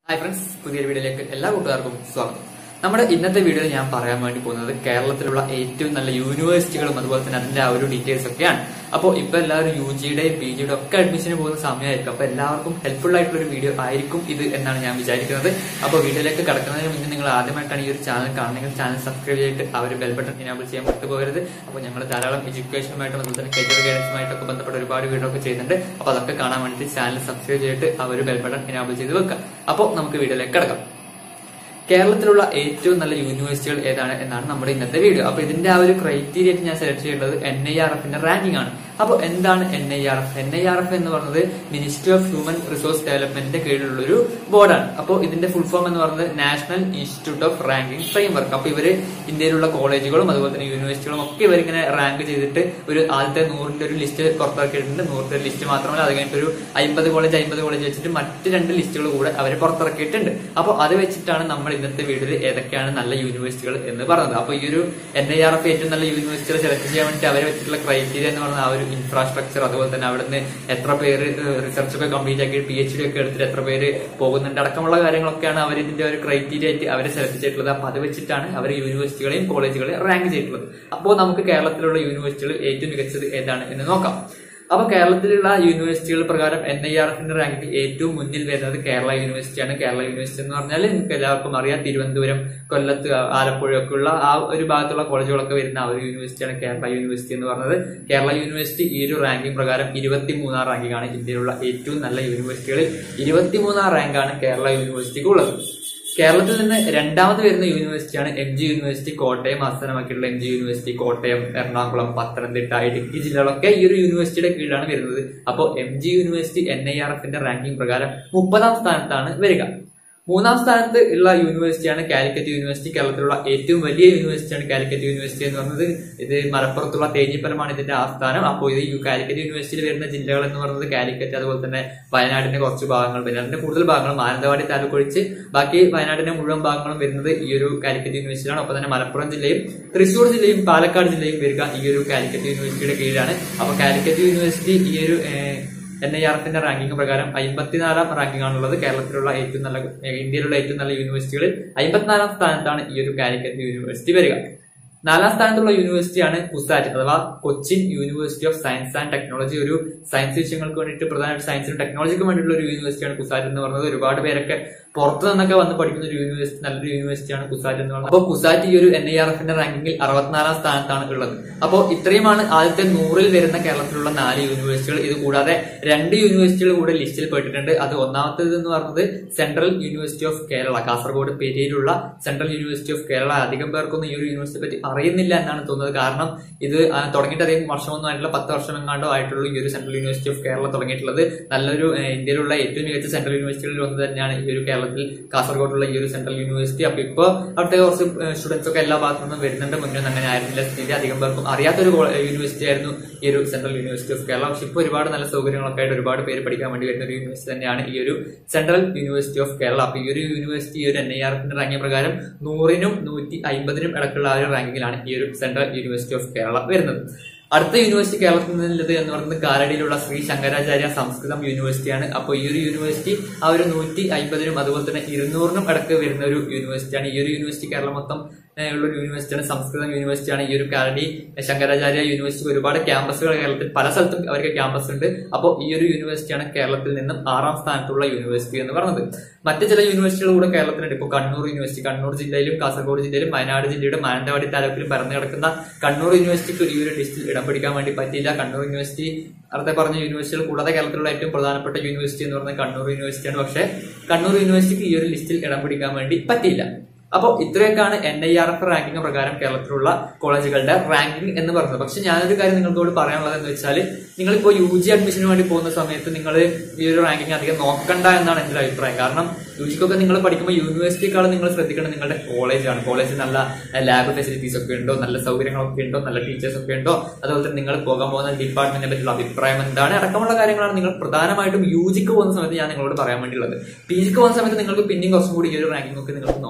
hi friends പുതിയൊരു വീഡിയോയിലേക്ക് എല്ലാ കൂട്ടുകാർക്കും സ്വാഗതം നമ്മുടെ ഇന്നത്തെ വീഡിയോയിൽ ഞാൻ പറയാൻ വേണ്ടി പോകുന്നത് കേരളത്തിലുള്ള ഏറ്റവും നല്ല യൂണിവേഴ്സിറ്റികളും അതുപോലെ തന്നെ അതിന്റെ ആ ഒരു ഡീറ്റെയിൽസ് ഒക്കെയാണ് അപ്പോൾ ഇപ്പൊ എല്ലാവരും യു ജിയുടെയും പി ജിയുടെ ഒക്കെ അഡ്മിഷന് പോകുന്ന സമയമായിരിക്കും അപ്പൊ എല്ലാവർക്കും ഹെൽപ്ഫുൾ ആയിട്ടുള്ള ഒരു വീഡിയോ ആയിരിക്കും ഇത് എന്നാണ് ഞാൻ വിചാരിക്കുന്നത് അപ്പോൾ വീഡിയോയിലേക്ക് കടക്കുന്നതിന് മുന്നേ നിങ്ങൾ ആദ്യമായിട്ടാണ് ഈ ഒരു ചാനൽ കാണുന്നെങ്കിൽ ചാനൽ സബ്സ്ക്രൈബ് ചെയ്തിട്ട് ആ ഒരു ബെൽ ബട്ടൺ ഇനാബിൾ ചെയ്യാൻ വിട്ടുപോകരുത് അപ്പോൾ ഞങ്ങൾ ധാരാളം എഡ്യൂക്കേഷനുമായിട്ടും അതുപോലെ തന്നെ കരിയർ ഗൈഡൻസുമായിട്ടൊക്കെ ബന്ധപ്പെട്ട ഒരുപാട് വീഡിയോ ഒക്കെ ചെയ്യുന്നുണ്ട് അപ്പോൾ അതൊക്കെ കാണാൻ വേണ്ടി ചാനൽ സബ്സ്ക്രൈബ് ചെയ്തിട്ട് ആ ഒരു ബെൽ ബട്ടൺ ഇനാബിൾ ചെയ്ത് വെക്കാം അപ്പോൾ നമുക്ക് വീഡിയോയിലേക്ക് കിടക്കാം കേരളത്തിലുള്ള ഏറ്റവും നല്ല യൂണിവേഴ്സിറ്റികൾ ഏതാണ് എന്നാണ് നമ്മുടെ ഇന്നത്തെ വീഡിയോ അപ്പൊ ഇതിന്റെ ആ ഒരു ക്രൈറ്റീരിയ ഞാൻ സെലക്ട് ചെയ്യേണ്ടത് എൻ ഐ ആർ എഫിന്റെ റാങ്കിംഗ് ആണ് അപ്പോൾ എന്താണ് N I R F N I R F എന്ന് പറയുന്നത് മിനിസ്ട്രി ഓഫ് ഹ്യൂമൻ റിസോഴ്സ് ഡെവലപ്മെന്റിന്റെ കീഴിലുള്ള ഒരു ബോർഡാണ് അപ്പോൾ ഇതിന്റെ ഫുൾ ഫോം എന്ന് പറയുന്നത് national institute of ranking framework അപ്പൊ ഇവര് ഇന്ത്യയിലുള്ള കോളേജുകളും അതുപോലെ തന്നെ യൂണിവേഴ്സിറ്റികളും ഒക്കെ ഇവരിങ്ങനെ റാങ്ക് ചെയ്തിട്ട് ഒരു ആദ്യത്തെ നൂറിന്റെ ഒരു ലിസ്റ്റ് പുറത്തിറക്കിയിട്ടുണ്ട് നൂറിന്റെ ലിസ്റ്റ് മാത്രമല്ല അത് കഴിഞ്ഞിട്ട് ഒരു അമ്പത് കോളേജ് അമ്പത് കോളേജ് വെച്ചിട്ട് മറ്റ് രണ്ട് ലിസ്റ്റുകൾ കൂടെ അവർ പുറത്തിറക്കിയിട്ടുണ്ട് അപ്പോൾ അത് വെച്ചിട്ടാണ് നമ്മൾ ഇന്നത്തെ വീഡിയോയിൽ ഏതൊക്കെയാണ് നല്ല യൂണിവേഴ്സിറ്റികൾ എന്ന് പറയുന്നത് അപ്പോൾ ഈ ഒരു എൻ ഐ ആർ എഫ് ഏറ്റവും നല്ല യൂണിവേഴ്സിറ്റികൾ സെലക്ട് ചെയ്യാൻ വേണ്ടി അവരെ വെച്ചിട്ടുള്ള ക്രൈറ്റീരിയ എന്ന് പറയുന്നത് ആ ഒരു ഇൻഫ്രാസ്ട്രക്ചർ അതുപോലെ തന്നെ അവിടുന്ന് എത്ര പേര് റിസർച്ച് ഒക്കെ കംപ്ലീറ്റ് ആക്കി പി എച്ച് ഡി ഒക്കെ എടുത്തിട്ട് എത്ര പേര് പോകുന്നുണ്ട് അടക്കമുള്ള കാര്യങ്ങളൊക്കെയാണ് അവർ ഇതിന്റെ ഒരു ക്രൈറ്റീരിയ ആയിട്ട് അവരെ സെലക്ട് ചെയ്തിട്ടുള്ളത് അപ്പൊ അത് വെച്ചിട്ടാണ് അവർ യൂണിവേഴ്സിറ്റികളെയും കോളേജുകളെയും റാങ്ക് ചെയ്തിട്ടുള്ളത് അപ്പോൾ നമുക്ക് കേരളത്തിലുള്ള യൂണിവേഴ്സിറ്റികൾ ഏറ്റവും മികച്ചത് ഏതാണ് എന്ന് നോക്കാം അപ്പൊ കേരളത്തിലുള്ള യൂണിവേഴ്സിറ്റികൾ പ്രകാരം എൻ ഐ ആർ എഫിന്റെ റാങ്കിൽ ഏറ്റവും മുന്നിൽ വരുന്നത് കേരള യൂണിവേഴ്സിറ്റിയാണ് കേരള യൂണിവേഴ്സിറ്റി എന്ന് പറഞ്ഞാൽ നിങ്ങൾക്ക് എല്ലാവർക്കും അറിയാം തിരുവനന്തപുരം കൊല്ലത്ത് ആലപ്പുഴ ഒക്കെ ഉള്ള ആ ഒരു ഭാഗത്തുള്ള കോളേജുകളൊക്കെ വരുന്ന ആ ഒരു യൂണിവേഴ്സിറ്റിയാണ് കേരള യൂണിവേഴ്സിറ്റി എന്ന് പറയുന്നത് കേരള യൂണിവേഴ്സിറ്റി ഈ ഒരു റാങ്കിംഗ് പ്രകാരം ഇരുപത്തി മൂന്നാം റാങ്കിംഗ് ആണ് ഇന്ത്യയിലുള്ള ഏറ്റവും നല്ല യൂണിവേഴ്സിറ്റികളിൽ ഇരുപത്തിമൂന്നാം റാങ്കാണ് കേരള യൂണിവേഴ്സിറ്റിക്ക് ഉള്ളത് കേരളത്തിൽ നിന്ന് രണ്ടാമത് വരുന്ന യൂണിവേഴ്സിറ്റിയാണ് എം ജി യൂണിവേഴ്സിറ്റി കോട്ടയം ആസ്ഥാനമാക്കിയിട്ടുള്ള M G university Kottayam Ernakulam Pathanamthitta Idukki ജില്ലകളൊക്കെ ഈ ഒരു യൂണിവേഴ്സിറ്റിയുടെ കീഴിലാണ് വരുന്നത് അപ്പോൾ M G university N I R എഫിന്റെ റാങ്കിംഗ് പ്രകാരം മുപ്പതാം സ്ഥാനത്താണ് വരിക മൂന്നാം സ്ഥാനത്ത് ഉള്ള യൂണിവേഴ്സിറ്റിയാണ് കാലിക്കറ്റ് യൂണിവേഴ്സിറ്റി കേരളത്തിലുള്ള ഏറ്റവും വലിയ യൂണിവേഴ്സിറ്റിയാണ് കാലിക്കറ്റ് യൂണിവേഴ്സിറ്റി എന്ന് പറയുന്നത് ഇത് മലപ്പുറത്തുള്ള തേഞ്ഞിപ്പലമാണ് ഇതിന്റെ ആസ്ഥാനം അപ്പോൾ ഇത് ഈ കാലിക്കറ്റ് യൂണിവേഴ്സിറ്റിയിൽ വരുന്ന ജില്ലകൾ എന്ന് പറയുന്നത് കാലിക്കറ്റ് അതുപോലെ തന്നെ വയനാടിന്റെ കുറച്ച് ഭാഗങ്ങൾ വയനാടിന്റെ കൂടുതൽ ഭാഗങ്ങൾ മാനന്തവാടി താലൂക്ക് ഒഴിച്ച് ബാക്കി വയനാടിന്റെ മുഴുവൻ ഭാഗങ്ങളും വരുന്നത് ഈ ഒരു കാലിക്കറ്റ് യൂണിവേഴ്സിറ്റിയാണ് ഒപ്പം തന്നെ മലപ്പുറം ജില്ലയും തൃശ്ശൂർ ജില്ലയും പാലക്കാട് ജില്ലയും വരിക ഈ ഒരു കാലിക്കറ്റ് യൂണിവേഴ്സിറ്റിയുടെ കീഴിലാണ് അപ്പോൾ കാലിക്കറ്റ് യൂണിവേഴ്സിറ്റി ഈ ഒരു എൻ ഐ ആർ എഫിന്റെ റാങ്കിംഗ് പ്രകാരം അമ്പത്തിനാലാം റാങ്കിംഗ് ആണുള്ളത് കേരളത്തിലുള്ള ഏറ്റവും നല്ല ഇന്ത്യയിലുള്ള ഏറ്റവും നല്ല യൂണിവേഴ്സിറ്റികളിൽ അമ്പത്തിനാലാം സ്ഥാനത്താണ് ഈ ഒരു കാലിക്കറ്റ് യൂണിവേഴ്സിറ്റി വരിക നാലാം സ്ഥാനത്തുള്ള യൂണിവേഴ്സിറ്റിയാണ് കുസാറ്റ് അഥവാ Cochin university of science and technology ഒരു സയൻസ് വിഷയങ്ങൾക്ക് വേണ്ടിയിട്ട് പ്രധാനമായിട്ട് സയൻസിനും ടെക്നോളജിക്കും വേണ്ടിയിട്ടുള്ള ഒരു യൂണിവേഴ്സിറ്റിയാണ് കുസാറ്റ് എന്ന് പറയുന്നത് ഒരുപാട് പേരൊക്കെ പുറത്തു നിന്നൊക്കെ വന്ന് പഠിക്കുന്ന ഒരു യൂണിവേഴ്സിറ്റി നല്ലൊരു യൂണിവേഴ്സിറ്റിയാണ് കുസാറ്റ് എന്ന് പറയുന്നത് അപ്പോൾ കുസാറ്റ് ഈ ഒരു എൻ ഐ ആർ എഫിന്റെ റാങ്കിങ്ങിൽ അറുപത്തിനാലാം സ്ഥാനത്താണ് ഉള്ളത് അപ്പോൾ ഇത്രയുമാണ് ആദ്യത്തെ നൂറിൽ വരുന്ന കേരളത്തിലുള്ള നാല് യൂണിവേഴ്സിറ്റികൾ ഇത് കൂടാതെ രണ്ട് യൂണിവേഴ്സിറ്റികൾ കൂടെ ലിസ്റ്റിൽ പെട്ടിട്ടുണ്ട് അത് ഒന്നാമത്തേത് എന്ന് പറയുന്നത് central university of Kerala Kasaragod പെരിയയിലുള്ള സെൻട്രൽ യൂണിവേഴ്സിറ്റി ഓഫ് കേരള അധികം പേർക്കൊന്നും ഈ ഒരു യൂണിവേഴ്സിറ്റി പറ്റി അറിയുന്നില്ല എന്നാണ് തോന്നുന്നത് കാരണം ഇത് തുടങ്ങിയിട്ട് അധികം വർഷമൊന്നും ആയിട്ടില്ല പത്ത് വർഷം എങ്ങാണ്ടോ ആയിട്ടുള്ളൂ ഈ ഒരു സെൻട്രൽ യൂണിവേഴ്സിറ്റി ഓഫ് കേരള തുടങ്ങിയിട്ടുള്ളത് നല്ലൊരു ഇന്ത്യയിലുള്ള ഏറ്റവും മികച്ച സെൻട്രൽ യൂണിവേഴ്സിറ്റികളിൽ ഒന്ന് തന്നെയാണ് ഈ ഒരു കേരളത്തിൽ കാസർഗോഡുള്ള ഈ ഒരു സെൻട്രൽ യൂണിവേഴ്സിറ്റി അപ്പൊ ഇപ്പൊ അവിടുത്തെ കുറച്ച് സ്റ്റുഡൻസ് ഒക്കെ എല്ലാ ഭാഗത്തു നിന്നും വരുന്നുണ്ട് മുന്നേ അങ്ങനെ ആയിരുന്നില്ല സ്ഥിതി അധികം പേർക്കും അറിയാത്തൊരു യൂണിവേഴ്സിറ്റി ആയിരുന്നു ഈ ഒരു സെൻട്രൽ യൂണിവേഴ്സിറ്റി ഓഫ് കേരള പക്ഷെ ഇപ്പോൾ ഒരുപാട് നല്ല സൗകര്യങ്ങളൊക്കെ ആയിട്ട് ഒരുപാട് പേര് പഠിക്കാൻ വേണ്ടി വരുന്ന ഒരു യൂണിവേഴ്സിറ്റി തന്നെയാണ് ഈ ഒരു സെൻട്രൽ യൂണിവേഴ്സിറ്റി ഓഫ് കേരള അപ്പൊ ഈ ഒരു യൂണിവേഴ്സിറ്റി ഈ ഒരു എൻ ഐ ആർ എഫിന്റെ റാങ്കിങ് പ്രകാരം നൂറിനും നൂറ്റി അമ്പതിനും ഇടക്കുള്ള ആ ഒരു റാങ്കിങ്ങിലാണ് ഈ ഒരു സെൻട്രൽ യൂണിവേഴ്സിറ്റി ഓഫ് കേരള വരുന്നത് അടുത്ത യൂണിവേഴ്സിറ്റി കേരളത്തിൽ നിന്നുള്ളത് എന്ന് പറയുന്നത് കാലടിയിലുള്ള ശ്രീ ശങ്കരാചാര്യ സംസ്കൃതം യൂണിവേഴ്സിറ്റിയാണ് അപ്പോൾ ഈ ഒരു യൂണിവേഴ്സിറ്റി ആ ഒരു നൂറ്റി അമ്പതിനും അതുപോലെ തന്നെ ഇരുന്നൂറിനും ഇടക്ക് വരുന്ന ഒരു യൂണിവേഴ്സിറ്റിയാണ് ഈ ഒരു യൂണിവേഴ്സിറ്റി കേരളം മൊത്തം ഉള്ള ഒരു യൂണിവേഴ്സിറ്റിയാണ് സംസ്കൃതം യൂണിവേഴ്സിറ്റിയാണ് ഈ ഒരു കാലടി ശങ്കരാചാര്യ യൂണിവേഴ്സിറ്റി ഒരുപാട് ക്യാമ്പസുകൾ കേരളത്തിൽ പല സ്ഥലത്തും അവർക്ക് ക്യാമ്പസ് ഉണ്ട് അപ്പോൾ ഈ ഒരു യൂണിവേഴ്സിറ്റിയാണ് കേരളത്തിൽ നിന്നും ആറാം സ്ഥാനത്തുള്ള യൂണിവേഴ്സിറ്റി എന്ന് പറയുന്നത് മറ്റ് ചില യൂണിവേഴ്സിറ്റികൾ കൂടെ കേരളത്തിലുണ്ട് ഇപ്പോൾ കണ്ണൂർ യൂണിവേഴ്സിറ്റി കണ്ണൂർ ജില്ലയിലും കാസർഗോഡ് ജില്ലയിലും വയനാട് ജില്ലയുടെ മാനന്തവാടി താലൂക്കിലും പരന്നു കിടക്കുന്ന കണ്ണൂർ യൂണിവേഴ്സിറ്റിക്ക് ഈ ഒരു ലിസ്റ്റിൽ ഇടം പിടിക്കാൻ വേണ്ടി പറ്റിയില്ല കണ്ണൂർ യൂണിവേഴ്സിറ്റി നേരത്തെ പറഞ്ഞ യൂണിവേഴ്സിറ്റികൾ കൂടാതെ കേരളത്തിലുള്ള ഏറ്റവും പ്രധാനപ്പെട്ട യൂണിവേഴ്സിറ്റി എന്ന് പറയുന്നത് കണ്ണൂർ യൂണിവേഴ്സിറ്റിയാണ് പക്ഷേ കണ്ണൂർ യൂണിവേഴ്സിറ്റിക്ക് ഈ ഒരു ലിസ്റ്റിൽ ഇടം പിടിക്കാൻ വേണ്ടി പറ്റിയില്ല അപ്പോൾ ഇത്രയൊക്കെയാണ് N I R F ranking പ്രകാരം കേരളത്തിലുള്ള കോളേജുകളുടെ റാങ്കിംഗ് എന്ന് പറയുന്നത് പക്ഷെ ഞാനൊരു കാര്യം നിങ്ങളോട് പറയാനുള്ളത് എന്ന് വെച്ചാൽ നിങ്ങളിപ്പോൾ യു ജി അഡ്മിഷന് വേണ്ടി പോകുന്ന സമയത്ത് നിങ്ങൾ ഈ ഒരു റാങ്കിംഗ് അധികം നോക്കണ്ട എന്നാണ് എൻ്റെ അഭിപ്രായം കാരണം യു ജിക്കൊക്കെ നിങ്ങൾ പഠിക്കുമ്പോൾ യൂണിവേഴ്സിറ്റിക്കാൾ നിങ്ങൾ ശ്രദ്ധിക്കേണ്ടത് നിങ്ങളുടെ കോളേജാണ് കോളേജിൽ നല്ല ലാബ് ഫെസിലിറ്റീസ് ഒക്കെ ഉണ്ടോ നല്ല സൗകര്യങ്ങളൊക്കെ ഉണ്ടോ നല്ല ടീച്ചേഴ്സ് ഒക്കെ ഉണ്ടോ അതുപോലെ തന്നെ നിങ്ങൾ പോകാൻ പോകുന്ന ഡിപ്പാർട്ട്മെന്റിനെ പറ്റിയുള്ള അഭിപ്രായം എന്താണ് അടക്കമുള്ള കാര്യങ്ങളാണ് നിങ്ങൾ പ്രധാനമായിട്ടും യു ജിക്ക് പോകുന്ന സമയത്ത് ഞാൻ നിങ്ങളോട് പറയാൻ വേണ്ടിയുള്ളത് പി ജിക്ക് പോകുന്ന സമയത്ത് നിങ്ങൾക്ക് പിന്നെയും കുറച്ചും കൂടി ഈ ഒരു റാങ്കിംഗ് ഒക്കെ നിങ്ങൾക്ക് നോക്കാൻ വേണ്ടി പറ്റും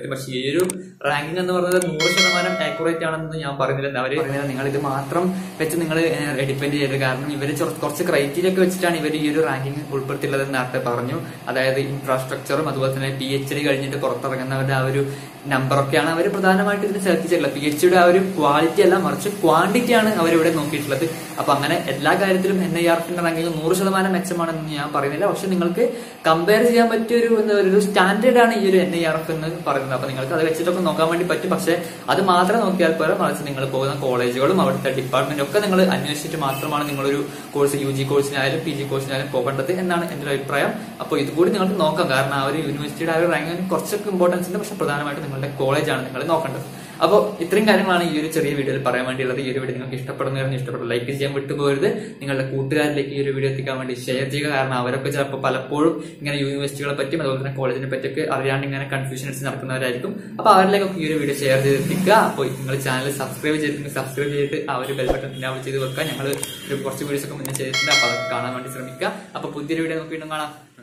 പറ്റും പക്ഷേ ഈ ഒരു റാങ്കിങ് എന്ന് പറയുന്നത് നൂറ് ശതമാനം ആക്യുറേറ്റ് ആണെന്ന് ഞാൻ പറയുന്നില്ല അവർ പറയുന്നത് നിങ്ങൾ ഇത് മാത്രം വെച്ച് നിങ്ങൾ ഡിപ്പെൻഡ് ചെയ്യരുത് കാരണം ഇവർ കുറച്ച് ക്രൈറ്റീരിയ ഒക്കെ വെച്ചിട്ടാണ് ഇവർ ഈ ഒരു റാങ്കിങ് ഉൾപ്പെടുത്തിയുള്ളത് എന്ന് നേരത്തെ പറഞ്ഞു അതായത് ഇൻഫ്രാസ്ട്രക്ചറും അതുപോലെ തന്നെ പി എച്ച് ഡി കഴിഞ്ഞിട്ട് പുറത്തിറങ്ങുന്നവരുടെ ആ ഒരു നമ്പറൊക്കെയാണ് അവർ പ്രധാനമായിട്ട് ഇതിന് സെലക്ട് ചെയ്തിട്ടുള്ളത് പി എച്ച് ഡിയുടെ ആ ഒരു ക്വാളിറ്റി അല്ല മറിച്ച് ക്വാണ്ടിറ്റി ആണ് അവരിവിടെ നോക്കിയിട്ടുള്ളത് അപ്പൊ അങ്ങനെ എല്ലാ കാര്യത്തിലും എൻ ഐ ആർ എഫിന്റെ റാങ്കിങ് നൂറ് ശതമാനം മെച്ചമാണെന്ന് ഞാൻ പറയുന്നില്ല പക്ഷെ നിങ്ങൾക്ക് കമ്പയർ ചെയ്യാൻ പറ്റിയ ഒരു എന്താ ഒരു സ്റ്റാൻഡേർഡ് ആണ് ഈ ഒരു എൻ ഐ ആർ എഫ് എന്ന് പറയുന്നത് അപ്പൊ നിങ്ങൾക്ക് അത് വെച്ചിട്ടൊക്കെ നോക്കാൻ വേണ്ടി പറ്റും പക്ഷെ അത് മാത്രം നോക്കിയാൽ പോരാ മറിച്ച് നിങ്ങൾ പോകുന്ന കോളേജുകളും അവിടുത്തെ ഡിപ്പാർട്ട്മെന്റും ഒക്കെ നിങ്ങൾ അന്വേഷിച്ചിട്ട് മാത്രമാണ് നിങ്ങളൊരു കോഴ്സ് യു ജി കോഴ്സിനായാലും പി ജി കോഴ്സിനായാലും പോകേണ്ടത് എന്നാണ് എന്റെ ഒരു അഭിപ്രായം അപ്പോൾ ഇതുകൂടി നിങ്ങൾക്ക് നോക്കാം കാരണം ആ ഒരു യൂണിവേഴ്സിറ്റിയുടെ ആ ഒരു റാങ്കിന് കുറച്ചൊക്കെ ഇമ്പോർട്ടൻസ് ഉണ്ട് പക്ഷെ പ്രധാനമായിട്ട് നിങ്ങളുടെ കോളേജാണ് നിങ്ങൾ നോക്കേണ്ടത് അപ്പോൾ ഇത്രയും കാര്യങ്ങളാണ് ഈ ഒരു ചെറിയ വീഡിയോയിൽ പറയാൻ വേണ്ടിയുള്ളത് ഈ ഒരു വീഡിയോ നിങ്ങൾക്ക് ഇഷ്ടപ്പെടുന്നവരും ഇഷ്ടപ്പെട്ടു ലൈക്ക് ചെയ്യാൻ വിട്ടുപോകരുത് നിങ്ങളുടെ കൂട്ടുകാരിലേക്ക് ഈ ഒരു വീഡിയോ എത്തിക്കാൻ വേണ്ടി ഷെയർ ചെയ്യുക കാരണം അവരൊക്കെ ചിലപ്പോൾ പലപ്പോഴും ഇങ്ങനെ യൂണിവേഴ്സിറ്റികളെ പറ്റിയും അതുപോലെ തന്നെ കോളേജിനെ പറ്റിയൊക്കെ അറിയാണ്ട് ഇങ്ങനെ കൺഫ്യൂഷൻ അടിച്ച് നടക്കുന്നവരായിരിക്കും അപ്പോൾ അവരിലേക്കൊക്കെ ഈ ഒരു വീഡിയോ ഷെയർ ചെയ്തെത്തിക്കുക അപ്പോൾ നിങ്ങൾ ചാനൽ സബ്സ്ക്രൈബ് ചെയ്തിട്ടുണ്ടെങ്കിൽ സബ്സ്ക്രൈബ് ചെയ്തിട്ട് ആ ഒരു ബെൽ ബട്ടൺ ഇനാബിൾ ചെയ്ത് വെക്കുക ഞങ്ങൾ ഒരു കുറച്ച് വീഡിയോസ് ഒക്കെ മുന്നേ ചെയ്തിട്ടുണ്ട് അപ്പോൾ അതൊക്കെ കാണാൻ വേണ്ടി ശ്രമിക്കുക അപ്പോൾ പുതിയൊരു വീഡിയോ നമുക്ക് വീണ്ടും കാണാം